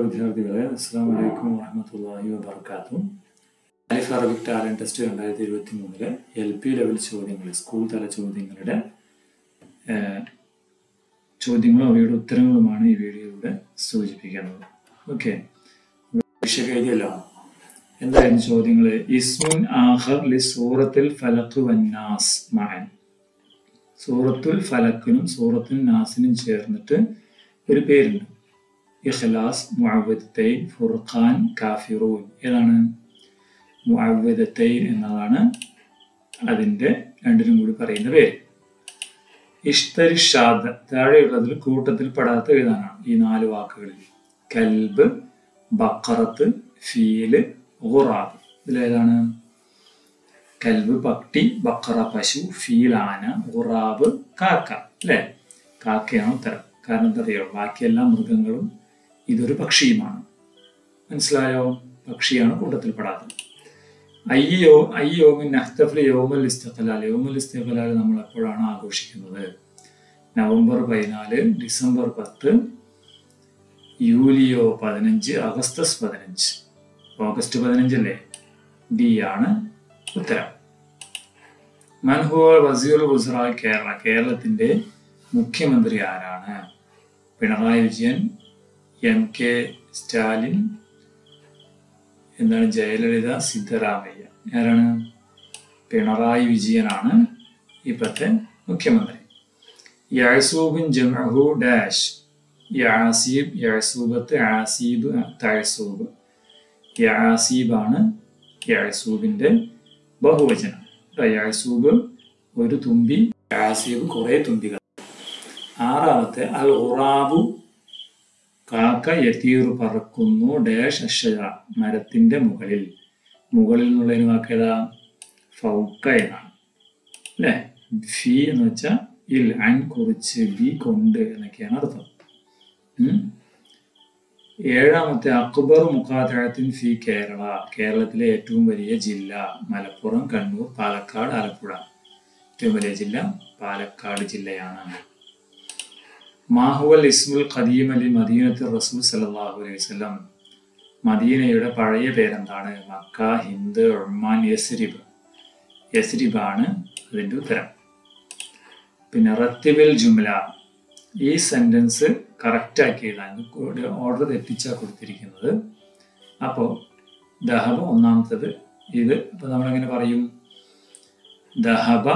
വിദ്യാർത്ഥികളെ അസ്സാം വലൈക്കും വാഹമത്തല്ലാഹി വബർക്കാത്തു ലൈഫ് അറബിക് ടാലന്റ് ടെസ്റ്റ് രണ്ടായിരത്തി ഇരുപത്തി മൂന്നില് എൽ പി ലെവൽ ചോദ്യങ്ങൾ സ്കൂൾ തല ചോദ്യങ്ങളുടെ ഏഹ്, ചോദ്യങ്ങളും അവയുടെ ഉത്തരങ്ങളുമാണ് ഈ വീഡിയോയിലൂടെ സൂചിപ്പിക്കുന്നത് ഓക്കെ പരീക്ഷ എഴുതിയല്ലോ എന്തായിരുന്നു ചോദ്യങ്ങൾ ഇസ്മുൻ ആഹർ ലി സൂറത്തിൽ ഫലഖ് വന്നാസ് മഅൻ സൂറത്തുൽ ഫലക്കിനും സൂറത്തുൽ നാസിനും ചേർന്നിട്ട് ഒരു പേരുണ്ട് ഇഖ്ലാസ് മുഅവ്വദത്തൈൻ ഫുർഖാൻ കാഫിറൂൻ ഏതാണ് മുഅവ്വദത്തൈൻ എന്നതാണ് അതിൻ്റെ രണ്ടിനും കൂടി പറയുന്ന പേര് ഇഷ്തരിഷാദ് താഴെയുള്ളതിൽ കൂട്ടത്തിൽ പെടാത്ത എഴുതാനാണ് ഈ നാല് വാക്കുകളിൽ കൽബ് ബക്കറത്ത് ഫീല് ഗുറാബ് ഇതിലേതാണ് കൽബ് പട്ടി ബക്കറ പശു ഫീൽ ആന ഗുറാബ് കാക്ക അല്ലേ കാക്കയാണ് ഉത്തരം കാരണം എന്താ അറിയോ ബാക്കിയെല്ലാ മൃഗങ്ങളും ഇതൊരു പക്ഷിയുമാണ് മനസ്സിലായോ പക്ഷിയാണ് കൂട്ടത്തിൽപ്പെടാത്തത് അയ്യോ അയ്യോമിൻ നഹ്തഫിൽ യോമുൽ ഇസ്തിഖലാൽ യോമുൽ ഇസ്തിഖലാൽ നമ്മൾ എപ്പോഴാണ് ആഘോഷിക്കുന്നത് നവംബർ പതിനാല് ഡിസംബർ പത്ത് യൂലിയോ പതിനഞ്ച് അഗസ്റ്റസ് പതിനഞ്ച് ഓഗസ്റ്റ് പതിനഞ്ചല്ലേ ഡി ആണ് ഉത്തരം മൻഹുവൽ വസീർ ഗുസറ കേരള കേരളത്തിന്റെ മുഖ്യമന്ത്രി ആരാണ് പിണറായി വിജയൻ എം കെ സ്റ്റാലിൻ എന്താണ് ജയലളിത സിദ്ധരാമയ്യ ആരാണ് പിണറായി വിജയനാണ് ഇപ്പോഴത്തെ മുഖ്യമന്ത്രി യാസൂബിൻ ജമഹു ഡാഷ് യാസീബ് യാസൂബത്ത് ആസീബ് തഴസൂബ് യാസീബാണ് യാസൂബിന്റെ ബഹുവചനം കേട്ടോ, യാസൂബ് ഒരു തുമ്പി യാസീബ് കുറെ തുമ്പികൾ ആറാമത്തെ അൽ ഉറാബു കാക്ക യത്തീറു പറക്കുന്നു ഡാഷ് അഷജ മരത്തിന്റെ മുകളിൽ മുകളിൽ എന്നുള്ളതിന് വാക്കേതാ ഫൗക്ക എന്നാണ് അല്ലേ ഫി എന്ന് വെച്ചാൽ ഇൽ അൻ കുറിച്ച് ബി കൊണ്ട് എന്നൊക്കെയാണ് അർത്ഥം ഉം. ഏഴാമത്തെ അക്ബർ മുഖാത്തഴത്തിൻ ഫി കേരള കേരളത്തിലെ ഏറ്റവും വലിയ ജില്ല മലപ്പുറം കണ്ണൂർ പാലക്കാട് ആലപ്പുഴ ഏറ്റവും വലിയ ജില്ല പാലക്കാട് ജില്ലയാണ് മാഹുവൽ ഇസ്മുൽ ഖദീം അലി മദീനത്ത് റസൂൽ സല്ലല്ലാഹു അലൈഹി വസല്ലം മദീനയുടെ പഴയ പേരെന്താണ് മക്ക ഹിന്ദ് ഒമാൻ യസ്രിബ് യസ്രിബാണ് അതിൻ്റെ ഉത്തരം പിന്നെ റത്തിബിൽ ജുംല ഈ സെന്റൻസ് കറക്റ്റ് ആക്കി എഴുതാൻ ഓർഡർ തെറ്റിച്ചാ കൊടുത്തിരിക്കുന്നത് അപ്പോൾ ദഹബ ഒന്നാമത്തത് ഇത് ഇപ്പൊ നമ്മളെങ്ങനെ പറയും ദഹബ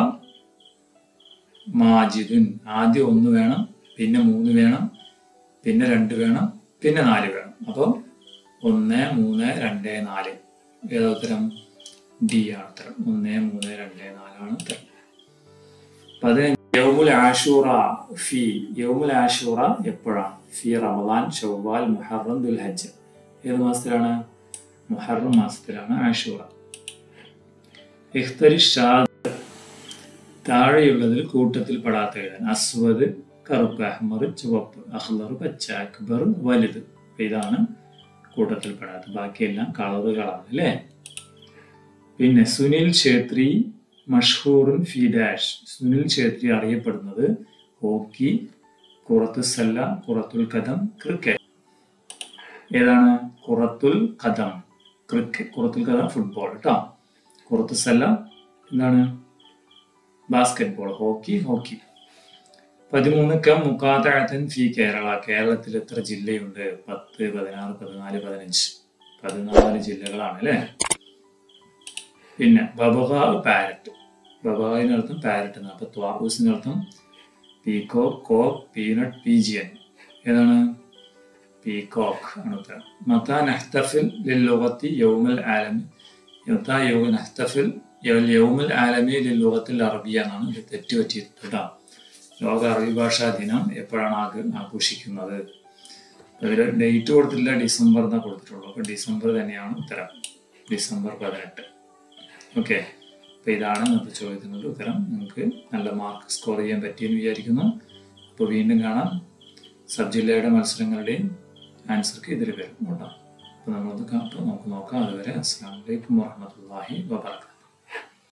മാജിദുൻ ആദ്യം ഒന്ന് വേണം പിന്നെ മൂന്ന് വേണം പിന്നെ രണ്ട് വേണം പിന്നെ നാല് വേണം അപ്പോൾ ഒന്ന് മൂന്ന് രണ്ട് നാല് ഏതാ ഉത്തരം ഡി ആണ് ഉത്തരം ഒന്ന് മൂന്ന് രണ്ട് നാലാണ് ഉത്തരം പതിനഞ്ച് യൗമുൽ ആഷൂറ ഫി യൗമുൽ ആഷൂറ എപ്പോഴാണ് ഫി റമദാൻ ഷവ്വാൽ മുഹറം ദുൽഹജ്ജ് ഏത് മാസത്തിലാണ് മുഹറം മാസത്തിലാണ് ആഷൂറ ഇഖ്തരി ഷാദ് താഴെയുള്ളതിൽ കൂട്ടത്തിൽ പെടാത്ത എഴുതാൻ അസ്വദ് കറുപ്പ് അഹ്മർ ചുവപ്പ് അഹ്ലർ പച്ച അക്ബർ വലുത് അപ്പൊ ഇതാണ് കൂട്ടത്തിൽ പെടാത്തത് ബാക്കിയെല്ലാം കളറുകളാണ് അല്ലേ പിന്നെ സുനിൽ ഛേത്രി മഷ്ഹൂറുൻ ഫി ഡാഷ് സുനിൽ ഛേത്രി അറിയപ്പെടുന്നത് ഹോക്കി കുറത്ത് സല്ല കുറത്തുൽ കഥം ക്രിക്കറ്റ് ഏതാണ് കുറത്തുൽ കഥം ക്രിക്കറ്റ് കുറത്തുൽ കഥം ഫുട്ബോൾ കേട്ടോ കുറത്ത് സല്ല എന്താണ് ബാസ്കറ്റ് ബോൾ ഹോക്കി ഹോക്കി പതിമൂന്ന് കം മുക്കാത്തഴത്തൻ ഫി കേരള കേരളത്തിൽ എത്ര ജില്ലയുണ്ട് പത്ത് പതിനാറ് പതിനാല് പതിനഞ്ച് പതിനാല് ജില്ലകളാണ് അല്ലേ പിന്നെ ബബഗാവ് പാരറ്റ് ബബഗാവിനർത്ഥം പാരറ്റ് എന്നാണ് അപ്പൊ ത്വാബൂസിനർത്ഥം പീകോ കോ പീനട്ട് പീജിയൻ ഏതാണ് പീകോക്ക് ആണ് ഉത്തരം മത്താ നഹ്തഫിൽ ലില്ലുഗത്തി യൗമൽ ആലമി മത്താ യൗ നഹ്തഫിൽ യൗമൽ ആലമി ലില്ലുഗത്തിൽ അറബിയ എന്നാണ് ഇത് തെറ്റ് പറ്റിയിട്ടുണ്ട് കേട്ടോ ലോക അറബി ഭാഷാ ദിനം എപ്പോഴാണ് ആഘ ആഘോഷിക്കുന്നത് അതിൽ ഡേറ്റ് കൊടുത്തില്ല ഡിസംബർ എന്നാണ് കൊടുത്തിട്ടുള്ളൂ അപ്പോൾ ഡിസംബർ തന്നെയാണ് ഉത്തരം ഡിസംബർ പതിനെട്ട് ഓക്കെ അപ്പോൾ ഇതാണ് ഇന്നത്തെ ചോദ്യത്തിനുള്ള ഉത്തരം നിങ്ങൾക്ക് നല്ല മാർക്ക് സ്കോർ ചെയ്യാൻ പറ്റിയെന്ന് വിചാരിക്കുന്നു അപ്പോൾ വീണ്ടും കാണാം സബ് ജില്ലയുടെ മത്സരങ്ങളുടെയും ആൻസർക്ക് ഇതിൽ വരും കേട്ടോ അപ്പോൾ നമ്മളത് അപ്പോൾ നമുക്ക് നോക്കാം അതുവരെ അസ്സാം വലൈക്കും വാഹമത്തല്ലാഹി വാബർക്കാത്തു